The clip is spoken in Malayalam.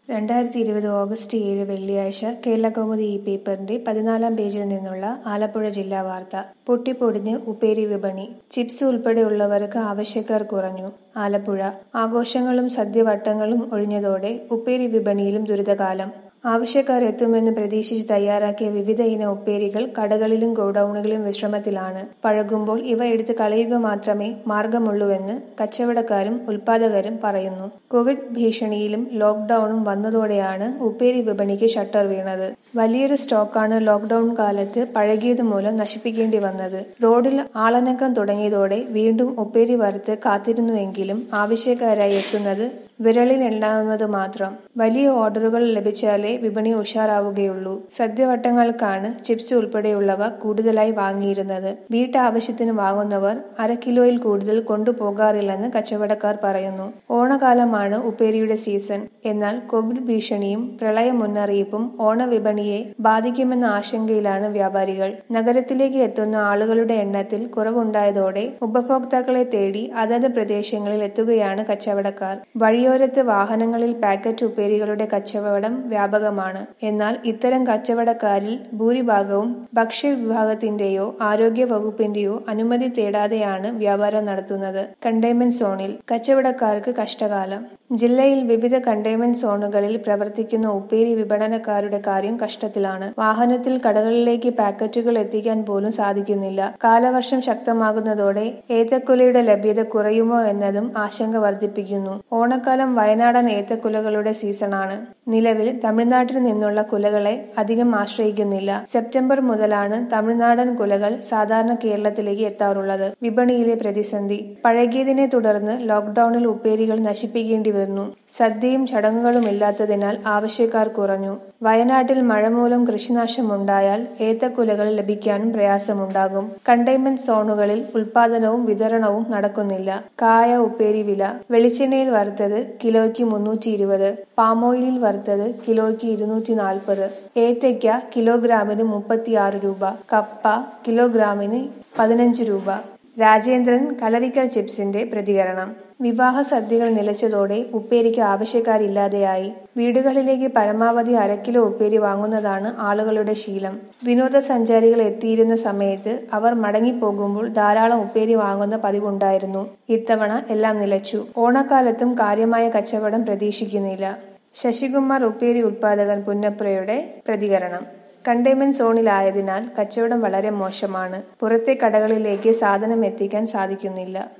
രണ്ടായിരത്തി ഇരുപത് ഓഗസ്റ്റ് ഏഴ് വെള്ളിയാഴ്ച കേരളകൗമുദി ഈ പേപ്പറിന്റെ പതിനാലാം പേജിൽ നിന്നുള്ള ആലപ്പുഴ ജില്ലാ വാർത്ത പൊട്ടിപ്പൊടിഞ്ഞ് ഉപ്പേരി വിപണി ചിപ്സ് ഉൾപ്പെടെയുള്ളവർക്ക് ആവശ്യക്കാർ കുറഞ്ഞു ആലപ്പുഴ ആഘോഷങ്ങളും സദ്യവട്ടങ്ങളും ഒഴിഞ്ഞതോടെ ഉപ്പേരി വിപണിയിലും ദുരിതകാലം ആവശ്യക്കാർ എത്തുമെന്ന് പ്രതീക്ഷിച്ച് തയ്യാറാക്കിയ വിവിധ ഇന ഉപ്പേരികൾ കടകളിലും ഗോഡൌണുകളിലും വിശ്രമത്തിലാണ് പഴകുമ്പോൾ ഇവ എടുത്ത് കളയുക മാത്രമേ മാർഗമുള്ളൂവെന്ന് കച്ചവടക്കാരും ഉൽപാദകരും പറയുന്നു കോവിഡ് ഭീഷണിയിലും ലോക്ഡൌണും വന്നതോടെയാണ് ഉപ്പേരി വിപണിക്ക് ഷട്ടർ വീണത് വലിയൊരു സ്റ്റോക്കാണ് ലോക്ഡൌൺ കാലത്ത് പഴകിയത് മൂലം നശിപ്പിക്കേണ്ടി വന്നത് റോഡിൽ ആളനക്കം തുടങ്ങിയതോടെ വീണ്ടും ഉപ്പേരി വറുത്ത് കാത്തിരുന്നുവെങ്കിലും ആവശ്യക്കാരായി എത്തുന്നത് വിരളിലെണ്ണാവുന്നത് മാത്രം വലിയ ഓർഡറുകൾ ലഭിച്ചാലേ വിപണി ഉഷാറാവുകയുള്ളൂ സദ്യവട്ടങ്ങൾക്കാണ് ചിപ്സ് ഉൾപ്പെടെയുള്ളവ കൂടുതലായി വാങ്ങിയിരുന്നത് വീട്ടാവശ്യത്തിന് വാങ്ങുന്നവർ അര കിലോയിൽ കൂടുതൽ കൊണ്ടുപോകാറില്ലെന്ന് കച്ചവടക്കാർ പറയുന്നു ഓണകാലമാണ് ഉപ്പേരിയുടെ സീസൺ എന്നാൽ കോവിഡ് ഭീഷണിയും പ്രളയ മുന്നറിയിപ്പും ഓണവിപണിയെ ബാധിക്കുമെന്ന ആശങ്കയിലാണ് വ്യാപാരികൾ നഗരത്തിലേക്ക് എത്തുന്ന ആളുകളുടെ എണ്ണത്തിൽ കുറവുണ്ടായതോടെ ഉപഭോക്താക്കളെ തേടി അതത് പ്രദേശങ്ങളിൽ എത്തുകയാണ് കച്ചവടക്കാർ വഴിയോരത്ത് വാഹനങ്ങളിൽ പാക്കറ്റ് ഉപ്പേരികളുടെ കച്ചവടം വ്യാപകമാണ് എന്നാൽ ഇത്തരം കച്ചവടക്കാരിൽ ഭൂരിഭാഗവും ഭക്ഷ്യ വിഭാഗത്തിന്റെയോ ആരോഗ്യ വകുപ്പിന്റെയോ അനുമതി തേടാതെയാണ് വ്യാപാരം നടത്തുന്നത് കണ്ടെയ്ൻമെന്റ് സോണിൽ കച്ചവടക്കാർക്ക് കഷ്ടകാലം ജില്ലയിൽ വിവിധ കണ്ടെയ്ൻമെന്റ് സോണുകളിൽ പ്രവർത്തിക്കുന്ന ഉപ്പേരി വിപണനക്കാരുടെ കാര്യം കഷ്ടത്തിലാണ് വാഹനത്തിൽ കടകളിലേക്ക് പാക്കറ്റുകൾ എത്തിക്കാൻ പോലും സാധിക്കുന്നില്ല കാലവർഷം ശക്തമാകുന്നതോടെ ഏത്തക്കുലയുടെ ലഭ്യത കുറയുമോ എന്നതും ആശങ്ക വർദ്ധിപ്പിക്കുന്നു ഓണക്കാലം വയനാടൻ ഏത്തക്കുലകളുടെ സീസണാണ് നിലവിൽ തമിഴ്നാട്ടിൽ നിന്നുള്ള കുലകളെ അധികം ആശ്രയിക്കുന്നില്ല സെപ്റ്റംബർ മുതലാണ് തമിഴ്നാടൻ കുലകൾ സാധാരണ കേരളത്തിലേക്ക് എത്താറുള്ളത് വിപണിയിലെ പ്രതിസന്ധി പഴകിയതിനെ തുടർന്ന് ലോക്ഡൌണിൽ ഉപ്പേരികൾ നശിപ്പിക്കേണ്ടി വരുന്നു സദ്യയും ചടങ്ങുകളും ഇല്ലാത്തതിനാൽ ആവശ്യക്കാർ കുറഞ്ഞു വയനാട്ടിൽ മഴ മൂലം കൃഷിനാശമുണ്ടായാൽ ഏത്തക്കുലകൾ ലഭിക്കാനും പ്രയാസമുണ്ടാകും കണ്ടെയ്ൻമെന്റ് സോണുകളിൽ ഉൽപാദനവും വിതരണവും നടക്കുന്നില്ല കായ ഉപ്പേരി വില വെളിച്ചെണ്ണയിൽ വറുത്തത് കിലോയ്ക്ക് മുന്നൂറ്റി ഇരുപത് പാമോയിലിൽ വറുത്തത് കിലോയ്ക്ക് ഇരുന്നൂറ്റി നാൽപ്പത് ഏത്തയ്ക്ക കിലോഗ്രാമിന് മുപ്പത്തിയാറ് രൂപ കപ്പ കിലോഗ്രാമിന് പതിനഞ്ച് രൂപ രാജേന്ദ്രൻ കളരിക്കൽ ചിപ്സിന്റെ പ്രതികരണം വിവാഹ സദ്യകൾ നിലച്ചതോടെ ഉപ്പേരിക്ക് ആവശ്യക്കാരില്ലാതെയായി വീടുകളിലേക്ക് പരമാവധി അരക്കിലോ ഉപ്പേരി വാങ്ങുന്നതാണ് ആളുകളുടെ ശീലം വിനോദസഞ്ചാരികൾ എത്തിയിരുന്ന സമയത്ത് അവർ മടങ്ങിപ്പോകുമ്പോൾ ധാരാളം ഉപ്പേരി വാങ്ങുന്ന പതിവുണ്ടായിരുന്നു ഇത്തവണ എല്ലാം നിലച്ചു ഓണക്കാലത്തും കാര്യമായ കച്ചവടം പ്രതീക്ഷിക്കുന്നില്ല ശശികുമാർ ഉപ്പേരി ഉൽപാദകൻ പുന്നപ്രയുടെ പ്രതികരണം കണ്ടെയ്ൻമെന്റ് സോണിലായതിനാൽ കച്ചവടം വളരെ മോശമാണ് പുറത്തെ കടകളിലേക്ക് സാധനം എത്തിക്കാൻ സാധിക്കുന്നില്ല